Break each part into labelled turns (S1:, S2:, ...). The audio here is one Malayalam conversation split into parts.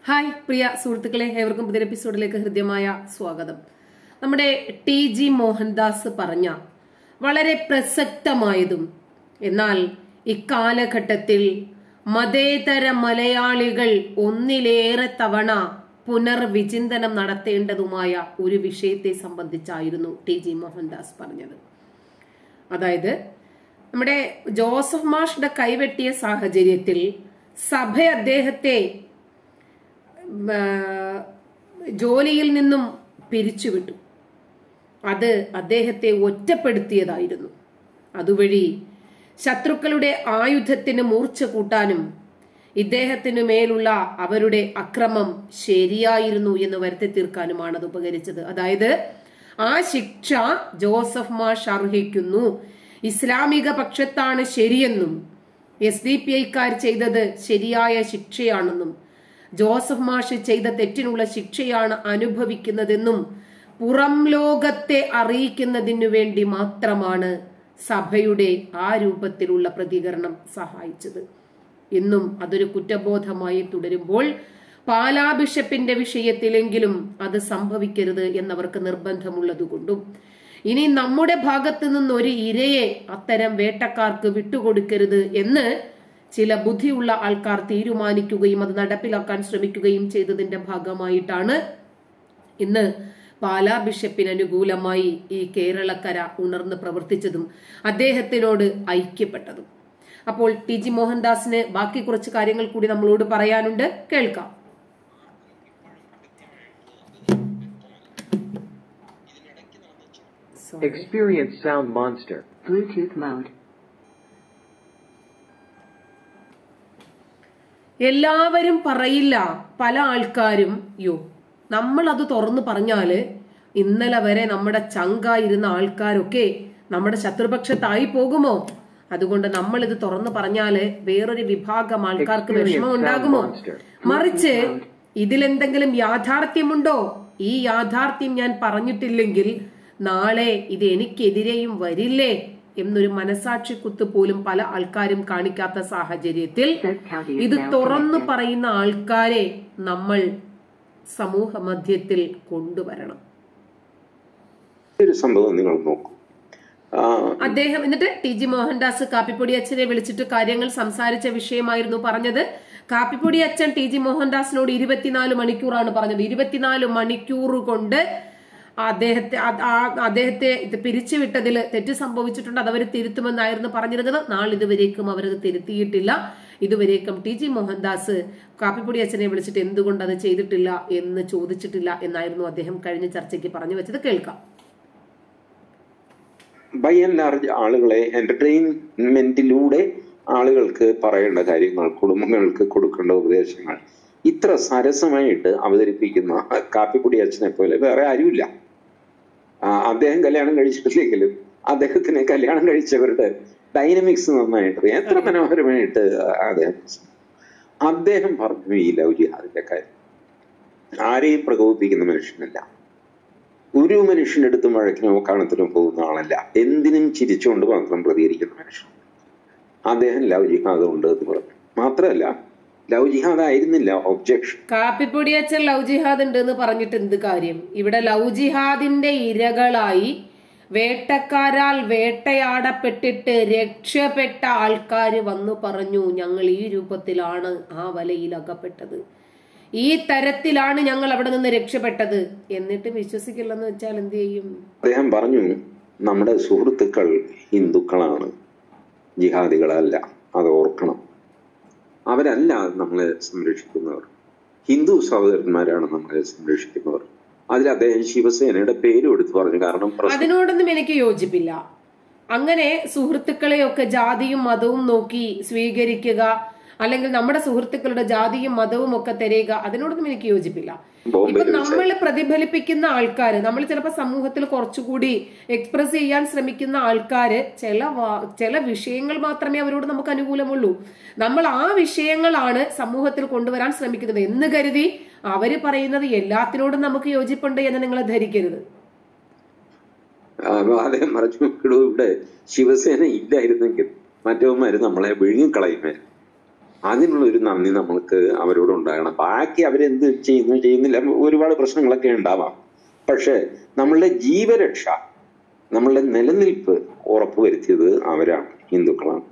S1: ഹായ് പ്രിയ സുഹൃത്തുക്കളെ ഏവർക്കും പുതിയ എപ്പിസോഡിലേക്ക് ഹൃദ്യമായ സ്വാഗതം നമ്മുടെ ടി ജി മോഹൻദാസ് പറഞ്ഞ വളരെ പ്രസക്തമായതും എന്നാൽ ഇക്കാലഘട്ടത്തിൽ മതേതര മലയാളികൾ ഒന്നിലേറെ തവണ പുനർവിചിന്തനം നടത്തേണ്ടതുമായ ഒരു വിഷയത്തെ സംബന്ധിച്ചായിരുന്നു ടി ജി മോഹൻദാസ് പറഞ്ഞത് അതായത് നമ്മുടെ ജോസഫ് മാഷിന്റെ കൈവെട്ടിയ സാഹചര്യത്തിൽ സഭ അദ്ദേഹത്തെ ആ, ജോലിയിൽ നിന്നും പിരിച്ചുവിട്ടു അത് അദ്ദേഹത്തെ ഒറ്റപ്പെടുത്തിയതായിരുന്നു അതുവഴി ശത്രുക്കളുടെ ആയുധത്തിന് മൂർച്ച കൂട്ടാനും ഇദ്ദേഹത്തിനു മേലുള്ള അവരുടെ അക്രമം ശരിയായിരുന്നു എന്ന് വരുത്തി തീർക്കാനുമാണ് അത് ഉപകരിച്ചത് അതായത് ആ ശിക്ഷ ജോസഫ് മാഷ് അർഹിക്കുന്നു ഇസ്ലാമിക പക്ഷത്താണ് ശരിയെന്നും എസ് ഡി പി ഐക്കാർ ചെയ്തത് ശരിയായ ശിക്ഷയാണെന്നും ജോസഫ് മാഷ് ചെയ്ത തെറ്റിനുള്ള ശിക്ഷയാണ് അനുഭവിക്കുന്നതെന്നും പുറം ലോകത്തെ അറിയിക്കുന്നതിനു വേണ്ടി മാത്രമാണ് സഭയുടെ ആ രൂപത്തിലുള്ള പ്രതികരണം സഹായിച്ചത് ഇന്നും അതൊരു കുറ്റബോധമായി തുടരുമ്പോൾ പാലാ ബിഷപ്പിന്റെ വിഷയത്തിലെങ്കിലും അത് സംഭവിക്കരുത് എന്നവർക്ക് നിർബന്ധമുള്ളതുകൊണ്ടും ഇനി നമ്മുടെ ഭാഗത്തു നിന്ന് ഒരു ഇരയെ അത്തരം വേട്ടക്കാർക്ക് വിട്ടുകൊടുക്കരുത് എന്ന് ചില ബുദ്ധിയുള്ള ആൾക്കാർ തീരുമാനിക്കുകയും അത് നടപ്പിലാക്കാൻ ശ്രമിക്കുകയും ചെയ്തതിന്റെ ഭാഗമായിട്ടാണ് ഇന്ന് പാലാ ബിഷപ്പിന് അനുകൂലമായി ഈ കേരളക്കര ഉണർന്ന് പ്രവർത്തിച്ചതും അദ്ദേഹത്തിനോട് ഐക്യപ്പെട്ടതും അപ്പോൾ ടി ജി മോഹൻദാസിന് ബാക്കി കുറച്ച് കാര്യങ്ങൾ കൂടി നമ്മളോട് പറയാനുണ്ട് കേൾക്കാം Sorry.
S2: Experience Sound Monster.
S3: Bluetooth mode.
S1: എല്ലാവരും പറയില്ല പല ആൾക്കാരും യോ നമ്മൾ അത് തുറന്നു പറഞ്ഞാല് ഇന്നലെ വരെ നമ്മുടെ ചങ്കായിരുന്ന ആൾക്കാരൊക്കെ നമ്മുടെ ശത്രുപക്ഷത്തായി പോകുമോ അതുകൊണ്ട് നമ്മൾ ഇത് തുറന്നു പറഞ്ഞാല് വേറൊരു വിഭാഗം ആൾക്കാർക്ക് വിഷമം ഉണ്ടാകുമോ മറിച്ച് ഇതിലെന്തെങ്കിലും യാഥാർത്ഥ്യമുണ്ടോ ഈ യാഥാർത്ഥ്യം ഞാൻ പറഞ്ഞിട്ടില്ലെങ്കിൽ നാളെ ഇത് എനിക്കെതിരെയും വരില്ലേ എന്നൊരു മനസാക്ഷി കുത്ത് പോലും പല ആൾക്കാരും കാണിക്കാത്ത സാഹചര്യത്തിൽ ഇത് തുറന്നു പറയുന്ന ആൾക്കാരെ നമ്മൾ സമൂഹ മധ്യത്തിൽ കൊണ്ടുവരണം
S4: ഒരു സംഭവം നിങ്ങൾ നോക്കൂ ആ,
S1: അദ്ദേഹം എന്നിട്ട് ടി ജി മോഹൻദാസ് കാപ്പിപ്പൊടി അച്ഛനെ വിളിച്ചിട്ട് കാര്യങ്ങൾ സംസാരിച്ച വിഷയമായിരുന്നു പറഞ്ഞത് കാപ്പിപ്പൊടി അച്ഛൻ ടി ജി മോഹൻദാസിനോട് ഇരുപത്തിനാല് മണിക്കൂറാണ് പറഞ്ഞത് ഇരുപത്തിനാല് മണിക്കൂർ കൊണ്ട് അദ്ദേഹത്തെ ആ- ആ- അദ്ദേഹത്തെ ഇത് പിരിച്ചുവിട്ടതിൽ തെറ്റ് സംഭവിച്ചിട്ടുണ്ട് അത് അവർ തിരുത്തുമെന്നായിരുന്നു പറഞ്ഞിരുന്നത് നാളിതുവരേക്കും അവരത് തിരുത്തിയിട്ടില്ല ഇതുവരേക്കും ടി ജി മോഹൻദാസ് കാപ്പിപ്പൊടി അച്ഛനെ വിളിച്ചിട്ട് എന്തുകൊണ്ട് അത് ചെയ്തിട്ടില്ല എന്ന് ചോദിച്ചിട്ടില്ല എന്നായിരുന്നു അദ്ദേഹം കഴിഞ്ഞ ചർച്ചയ്ക്ക് പറഞ്ഞു വെച്ചത് കേൾക്കാം
S4: ബൈ ആൻഡ് ലാർജ് ആളുകളെ എന്റർടൈൻമെന്റിലൂടെ ആളുകൾക്ക് പറയേണ്ട കാര്യങ്ങൾ കുടുംബങ്ങൾക്ക് കൊടുക്കേണ്ട ഉപദേശങ്ങൾ ഇത്ര സരസമായിട്ട് അവതരിപ്പിക്കുന്ന കാപ്പിക്കുടി അച്ഛനെ പോലെ വേറെ ആരുമില്ല ആ, അദ്ദേഹം കല്യാണം കഴിച്ചിട്ടില്ലെങ്കിലും അദ്ദേഹത്തിന് കല്യാണം കഴിച്ചവരുടെ ഡൈനമിക്സ് നന്നായിട്ട് എത്ര മനോഹരമായിട്ട് അദ്ദേഹം അദ്ദേഹം പറഞ്ഞു ഈ ലവ് ജിഹാദിന്റെ കാര്യം ആരെയും പ്രകോപിപ്പിക്കുന്ന മനുഷ്യനല്ല ഒരു മനുഷ്യനെടുത്തും വഴക്കിനോ കാണത്തിനോ പോകുന്ന ആളല്ല എന്തിനും ചിരിച്ചുകൊണ്ട് മാത്രം പ്രതികരിക്കുന്ന മനുഷ്യൻ അദ്ദേഹം ലവ് ജിഹാദ് ഉണ്ട് എന്ന് പറഞ്ഞു മാത്രമല്ല ലവ് ജിഹാദ് ആയിരുന്നില്ല ഒബ്ജക്ഷൻ
S1: കാപ്പിപ്പൊടി അച്ഛൻ ലവ് ജിഹാദ് ഉണ്ട് എന്ന് പറഞ്ഞിട്ട് എന്ത് കാര്യം ഇവിടെ ലവ് ജിഹാദിന്റെ ഇരകളായി വേട്ടക്കാരാൽ വേട്ടയാടപ്പെട്ടിട്ട് രക്ഷപ്പെട്ട ആൾക്കാര് വന്നു പറഞ്ഞു ഞങ്ങൾ ഈ രൂപത്തിലാണ് ആ വലയിൽ അകപ്പെട്ടത് ഈ തരത്തിലാണ് ഞങ്ങൾ അവിടെ നിന്ന് രക്ഷപ്പെട്ടത് എന്നിട്ട് വിശ്വസിക്കില്ലെന്ന് വെച്ചാൽ എന്ത് ചെയ്യും
S4: അദ്ദേഹം പറഞ്ഞു നമ്മുടെ സുഹൃത്തുക്കൾ ഹിന്ദുക്കളാണ് ജിഹാദികളല്ല അത് ഓർക്കണം അവരല്ല നമ്മളെ സംരക്ഷിക്കുന്നവർ ഹിന്ദു സഹോദരന്മാരാണ് നമ്മളെ സംരക്ഷിക്കുന്നവർ അതിൽ അദ്ദേഹം ശിവസേനയുടെ പേരും എടുത്തു പറഞ്ഞു കാരണം പ്രശ്നം
S1: അതിനോടൊന്നും എനിക്ക് യോജിപ്പില്ല അങ്ങനെ സുഹൃത്തുക്കളെയൊക്കെ ജാതിയും മതവും നോക്കി സ്വീകരിക്കുക അല്ലെങ്കിൽ നമ്മുടെ സുഹൃത്തുക്കളുടെ ജാതിയും മതവും ഒക്കെ തരിക അതിനോടൊന്നും എനിക്ക് യോജിപ്പില്ല
S4: ബോംബെ
S1: ഇപ്പൊ നമ്മൾ പ്രതിഫലിപ്പിക്കുന്ന ആൾക്കാര് നമ്മൾ ചിലപ്പോൾ സമൂഹത്തിൽ കുറച്ചുകൂടി എക്സ്പ്രസ് ചെയ്യാൻ ശ്രമിക്കുന്ന ആൾക്കാര് ചില വാ- ചില വിഷയങ്ങൾ മാത്രമേ അവരോട് നമുക്ക് അനുകൂലമുള്ളൂ നമ്മൾ ആ വിഷയങ്ങളാണ് സമൂഹത്തിൽ കൊണ്ടുവരാൻ ശ്രമിക്കുന്നത് എന്ന് കരുതി അവര് പറയുന്നത് എല്ലാത്തിനോടും നമുക്ക് യോജിപ്പുണ്ട് എന്ന് നിങ്ങൾ ധരിക്കരുത്
S4: ആ, അദ്ദേഹം പറഞ്ഞു "എടോ, ഇവിടെ ശിവസേന ഇല്ലായിരുന്നെങ്കിൽ മറ്റവന്മാര് നമ്മളെ വിഴുങ്ങിക്കളയുമായിരുന്നു അതിനുള്ള ഒരു നന്ദി നമ്മൾക്ക് അവരോട് ഉണ്ടാകണം ബാക്കി അവരെന്ത് ചെയ്യുന്നു ചെയ്യുന്നില്ല ഒരുപാട് പ്രശ്നങ്ങളൊക്കെ ഉണ്ടാവാം പക്ഷെ നമ്മളുടെ ജീവരക്ഷ നമ്മളുടെ നിലനിൽപ്പ് ഉറപ്പുവരുത്തിയത് അവരാണ് ഹിന്ദുക്കളാണ്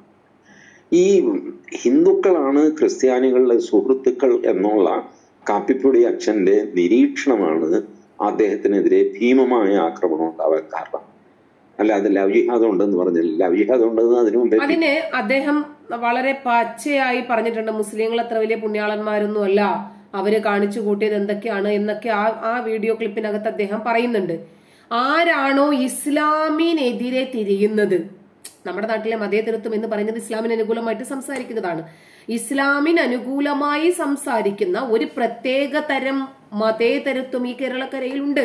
S4: ഈ ഹിന്ദുക്കളാണ് ക്രിസ്ത്യാനികളുടെ സുഹൃത്തുക്കൾ എന്നുള്ള കാപ്പിപ്പൊടി അച്ഛന്റെ നിരീക്ഷണമാണ് അദ്ദേഹത്തിനെതിരെ ഭീമമായ ആക്രമണം ഉണ്ടാവാൻ കാരണം അല്ല അത് ലവ് ജിഹാദ് ഉണ്ടെന്ന് പറഞ്ഞില്ല ലവ് ജിഹാദ് ഉണ്ടെന്ന് അതിനു മുമ്പേ
S1: അതിന് അദ്ദേഹം വളരെ പച്ചയായി പറഞ്ഞിട്ടുണ്ട് മുസ്ലിങ്ങൾ അത്ര വലിയ പുണ്യാളന്മാരൊന്നും അല്ല അവര് കാണിച്ചു കൂട്ടിയത് എന്തൊക്കെയാണ് എന്നൊക്കെ ആ ആ വീഡിയോ ക്ലിപ്പിനകത്ത് അദ്ദേഹം പറയുന്നുണ്ട് ആരാണോ ഇസ്ലാമിനെതിരെ തിരിയുന്നത് നമ്മുടെ നാട്ടിലെ മതേതരത്വം എന്ന് പറയുന്നത് ഇസ്ലാമിന് അനുകൂലമായിട്ട് സംസാരിക്കുന്നതാണ് ഇസ്ലാമിന് അനുകൂലമായി സംസാരിക്കുന്ന ഒരു പ്രത്യേക തരം മതേതരത്വം ഈ കേരളക്കരയിലുണ്ട്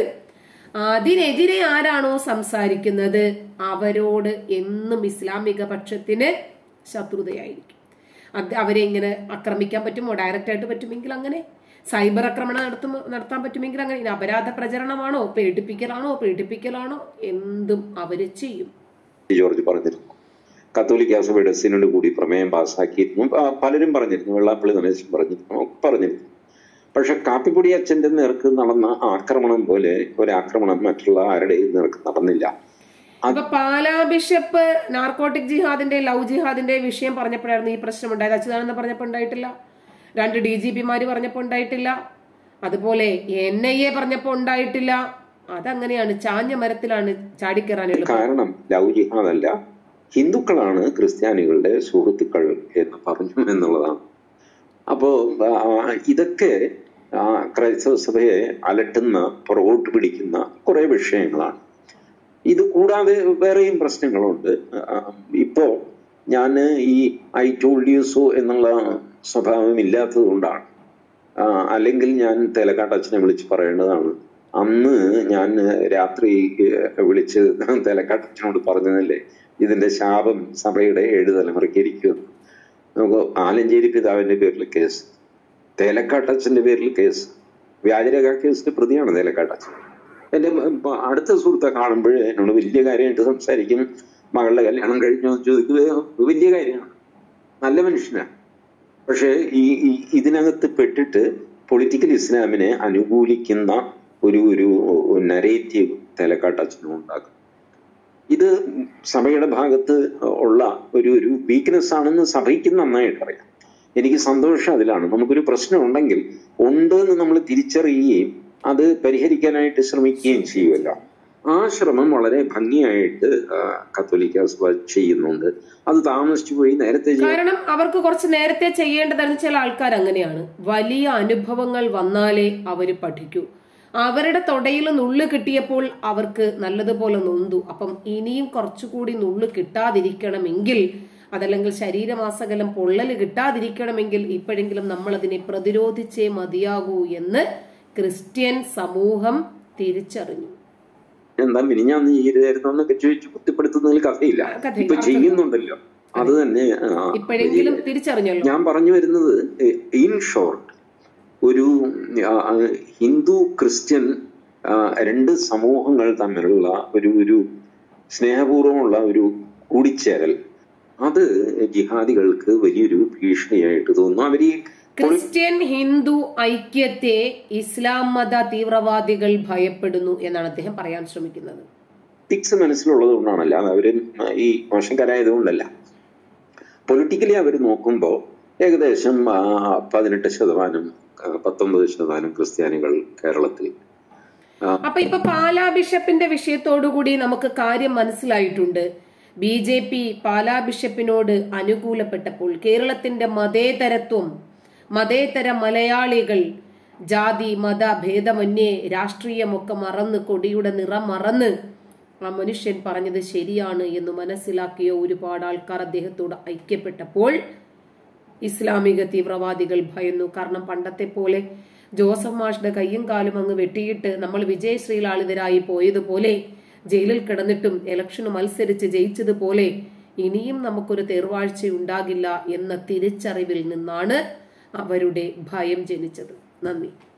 S1: അതിനെതിരെ ആരാണോ സംസാരിക്കുന്നത് അവരോട് എന്നും ഇസ്ലാമിക പക്ഷത്തിന് ശത്രുതയായിരിക്കും അത് അവരെ ഇങ്ങനെ ആക്രമിക്കാൻ പറ്റുമോ ഡയറക്റ്റ് ആയിട്ട് പറ്റുമെങ്കിൽ അങ്ങനെ സൈബർ ആക്രമണം നടത്തും നടത്താൻ പറ്റുമെങ്കിൽ അങ്ങനെ ഇനി അപരാധ പ്രചരണമാണോ പേടിപ്പിക്കലാണോ പേടിപ്പിക്കലാണോ എന്തും അവര് ചെയ്യും
S4: ജോർജ് പറഞ്ഞിരുന്നു കത്തോലിക്ക സഭയുടെ സിനഡ് കൂടി പ്രമേയം പാസ്സാക്കിയിരുന്നു പ- പലരും പറഞ്ഞിരുന്നു വെള്ളാപ്പള്ളി ഗണേശൻ പറഞ്ഞിരുന്നു ഒക്കെ പറഞ്ഞിരുന്നു പക്ഷെ കാപ്പിപ്പൊടി അച്ഛന്റെ നേർക്ക് നടന്ന ആക്രമണം പോലെ ഒരാക്രമണം മറ്റുള്ള ആരുടെയും നേർക്ക് നടന്നില്ല
S1: അപ്പൊ പാലാ ബിഷപ്പ് നാർക്കോട്ടിക് ജിഹാദിന്റെ ലവ് ജിഹാദിന്റെ വിഷയം പറഞ്ഞപ്പോഴായിരുന്നു ഈ പ്രശ്നം ഉണ്ടായത് അച്യുതാനന്ദ പറഞ്ഞപ്പോൾ ഉണ്ടായിട്ടില്ല രണ്ട് ഡി ജി പിമാര് പറഞ്ഞപ്പോൾ ഉണ്ടായിട്ടില്ല അതുപോലെ എൻ ഐ എ പറഞ്ഞപ്പോൾ ഉണ്ടായിട്ടില്ല അതങ്ങനെയാണ് ചാഞ്ഞ മരത്തിലാണ് ചാടിക്കയറാൻ എളുപ്പം
S4: കാരണം ലവ് ജിഹാദ് അല്ല ഹിന്ദുക്കളാണ് ക്രിസ്ത്യാനികളുടെ സുഹൃത്തുക്കൾ എന്ന് പറഞ്ഞു എന്നുള്ളതാണ് അപ്പോ ആ, ഇതൊക്കെ ആ, ക്രൈസ്തവ സഭയെ അലട്ടുന്ന പുറകോട്ട് പിടിക്കുന്ന കുറെ വിഷയങ്ങളാണ് ഇത് കൂടാതെ വേറെയും പ്രശ്നങ്ങളുണ്ട് ആ, ഇപ്പോ ഞാൻ ഈ ഐ ടോൾഡ് യു സോ എന്നുള്ള സ്വഭാവം ഇല്ലാത്തത് കൊണ്ടാണ് ആ, അല്ലെങ്കിൽ ഞാൻ തേലക്കാട്ടച്ഛനെ വിളിച്ച് പറയേണ്ടതാണ് അന്ന് ഞാൻ രാത്രി ഏഹ്, വിളിച്ച് തേലക്കാട്ടച്ഛനോട് പറഞ്ഞതല്ലേ ഇതിന്റെ ശാപം സഭയുടെ ഏഴ് തലമുറയ്ക്ക് ഇരിക്കും നമുക്ക് ആലഞ്ചേരി പിതാവിന്റെ പേരിൽ കേസ് തേലക്കാട്ടച്ഛന്റെ പേരിൽ കേസ് വ്യാജരേഖ കേസിന്റെ പ്രതിയാണ് തേലക്കാട്ടച്ഛൻ എന്റെ ഇപ്പൊ അടുത്ത സുഹൃത്തെ കാണുമ്പോഴേ എന്നോട് വലിയ കാര്യമായിട്ട് സംസാരിക്കും മകളുടെ കല്യാണം കഴിഞ്ഞോ എന്ന് ചോദിക്കുക വലിയ കാര്യമാണ് നല്ല മനുഷ്യനാണ് പക്ഷേ ഈ ഈ- ഇതിനകത്ത് പെട്ടിട്ട് പൊളിറ്റിക്കൽ ഇസ്ലാമിനെ അനുകൂലിക്കുന്ന ഒരു ഒരു നരേറ്റീവ് തേലക്കാട്ടച്ഛനും ഉണ്ടാക്കും ഇത് സഭയുടെ ഭാഗത്ത് ഉള്ള ഒരു ഒരു വീക്ക്നെസ് ആണെന്ന് സഭയ്ക്ക് നന്നായിട്ട് അറിയാം എനിക്ക് സന്തോഷം അതിലാണ് നമുക്കൊരു പ്രശ്നം ഉണ്ടെങ്കിൽ ഉണ്ട് എന്ന് നമ്മൾ തിരിച്ചറിയുകയും അത് പരിഹരിക്കാനായിട്ട് ശ്രമിക്കുകയും ചെയ്യുമല്ലോ ആ ശ്രമം വളരെ ഭംഗിയായിട്ട് ആ, കത്തോലിക്ക സഭ ചെയ്യുന്നുണ്ട് അത് താമസിച്ചു പോയി നേരത്തെ ചെയ്യ-
S1: കാരണം അവർക്ക് കുറച്ച് നേരത്തെ ചെയ്യേണ്ടതെന്ന് ചില ആൾക്കാർ അങ്ങനെയാണ് വലിയ അനുഭവങ്ങൾ വന്നാലേ അവര് പഠിക്കൂ അവരുടെ തൊടയിൽ നുള്ളു കിട്ടിയപ്പോൾ അവർക്ക് നല്ലതുപോലെ നൊന്തു അപ്പം ഇനിയും കുറച്ചുകൂടി നുള്ളു കിട്ടാതിരിക്കണമെങ്കിൽ അതല്ലെങ്കിൽ ശരീരമാസകലം പൊള്ളൽ കിട്ടാതിരിക്കണമെങ്കിൽ ഇപ്പോഴെങ്കിലും നമ്മൾ അതിനെ പ്രതിരോധിച്ചേ മതിയാകൂ എന്ന് ക്രിസ്ത്യൻ സമൂഹം തിരിച്ചറിഞ്ഞു
S4: എന്താ മിനിഞ്ഞാന്ന് ചെയ്തായിരുന്നു എന്നൊക്കെ ചോദിച്ചു കുത്തിപ്പെടുത്തുന്നതിൽ കഥയില്ല
S1: കഥയില്ല.
S4: ഇപ്പൊ ചെയ്യുന്നുണ്ടല്ലോ അത് തന്നെ ആ,
S1: ഇപ്പോഴെങ്കിലും തിരിച്ചറിഞ്ഞല്ലോ
S4: ഞാൻ പറഞ്ഞു വരുന്നത് ഇൻ ഷോർട്ട് ഒരു ആ, ആ, ഹിന്ദു ക്രിസ്ത്യൻ ആ, രണ്ട് സമൂഹങ്ങൾ തമ്മിലുള്ള ഒരു ഒരു സ്നേഹപൂർവ്വമുള്ള ഒരു കൂടിച്ചേരൽ അത് ജിഹാദികൾക്ക് വലിയൊരു ഭീഷണിയായിട്ട് തോന്നുന്നു അവർ ഈ
S1: ക്രിസ്ത്യൻ ഹിന്ദു ഐക്യത്തെ ഇസ്ലാം മത തീവ്രവാദികൾ ഭയപ്പെടുന്നു എന്നാണ് അദ്ദേഹം പറയാൻ ശ്രമിക്കുന്നത്
S4: പൊളിറ്റിക്സ് മനസ്സിലുള്ളത് കൊണ്ടാണല്ല അവര് ഈ മോശക്കാരായതുകൊണ്ടല്ല പൊളിറ്റിക്കലി അവർ നോക്കുമ്പോൾ ഏകദേശം ആ, പതിനെട്ട് ശതമാനം ആ, പത്തൊമ്പത് ശതമാനം ക്രിസ്ത്യാനികൾ കേരളത്തിൽ ആ,
S1: അപ്പൊ ഇപ്പൊ പാലാ ബിഷപ്പിന്റെ വിഷയത്തോടുകൂടി നമുക്ക് കാര്യം മനസ്സിലായിട്ടുണ്ട് ബി ജെ പി പാലാ ബിഷപ്പിനോട് അനുകൂലപ്പെട്ടപ്പോൾ കേരളത്തിന്റെ മതേതരത്വം മതേതര മലയാളികൾ ജാതി മത ഭേദമന്യേ രാഷ്ട്രീയമൊക്കെ മറന്ന് കൊടിയുടെ നിറം മറന്ന് ആ മനുഷ്യൻ പറഞ്ഞത് ശരിയാണ് എന്ന് മനസ്സിലാക്കിയ ഒരുപാട് ആൾക്കാർ അദ്ദേഹത്തോട് ഐക്യപ്പെട്ടപ്പോൾ ഇസ്ലാമിക തീവ്രവാദികൾ ഭയന്നു കാരണം പണ്ടത്തെ പോലെ ജോസഫ് മാഷിന്റെ കയ്യും കാലും അങ്ങ് വെട്ടിയിട്ട് നമ്മൾ വിജയ് ശ്രീലാളിതരായി പോയതുപോലെ ജയിലിൽ കിടന്നിട്ടും ഇലക്ഷന് മത്സരിച്ച് ജയിച്ചതുപോലെ ഇനിയും നമുക്കൊരു തേർവാഴ്ച ഉണ്ടാകില്ല എന്ന തിരിച്ചറിവിൽ നിന്നാണ് അവരുടെ ഭയം ജനിച്ചത് നന്ദി